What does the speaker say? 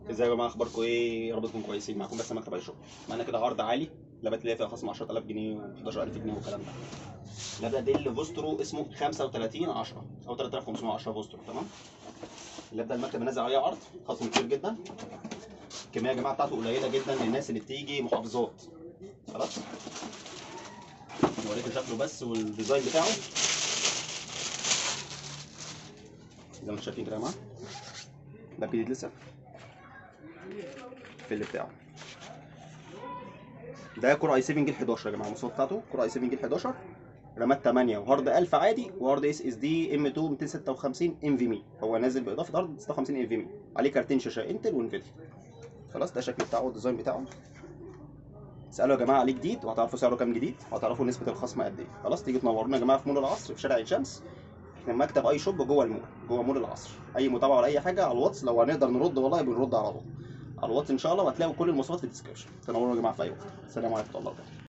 ازيكم يا جماعه اخباركم ايه يا رب تكونوا كويسين معاكم بس مكتب اي شغل معانا كده عرض عالي لابات اللي هي فيها خصم 10000 جنيه و11000 جنيه والكلام ده اللاب ده ديل فوسترو اسمه 35 10 او 3510 فوسترو تمام اللاب ده المكتب منزل عليه عرض خصم كتير جدا الكميه يا جماعه بتاعته قليله جدا للناس اللي بتيجي محافظات خلاص نوريكم شكله بس والديزاين بتاعه زي ما انتم شايفين كده يا جماعه ده جديد لسه الفل بتاعه ده كور اي 7 جيل 11 يا جماعه المواصفات بتاعته كور اي 7 جيل 11 رامات 8 وهارد 1000 عادي وهارد اس اس دي ام 2 256 ام في مي هو نازل باضافه هارد 56 ام في مي عليه كارتين شاشه انتل وانفيديا خلاص ده الشكل بتاعه والديزاين بتاعه اسالوا يا جماعه عليه جديد وهتعرفوا سعره كام جديد وهتعرفوا نسبه الخصم قد ايه خلاص تيجي تنورونا يا جماعه في مول العصر في شارع عين شمس احنا مكتب اي شوب جوه المول جوه مول العصر اي متابعه ولا اي حاجه على الواتس لو هنقدر نرد والله بنرد على طول على الواتس ان شاء الله وهتلاقوا كل المواصفات في الديسكربشن تنوروا يا جماعه في اي وقت السلام عليكم ورحمه الله وبركاته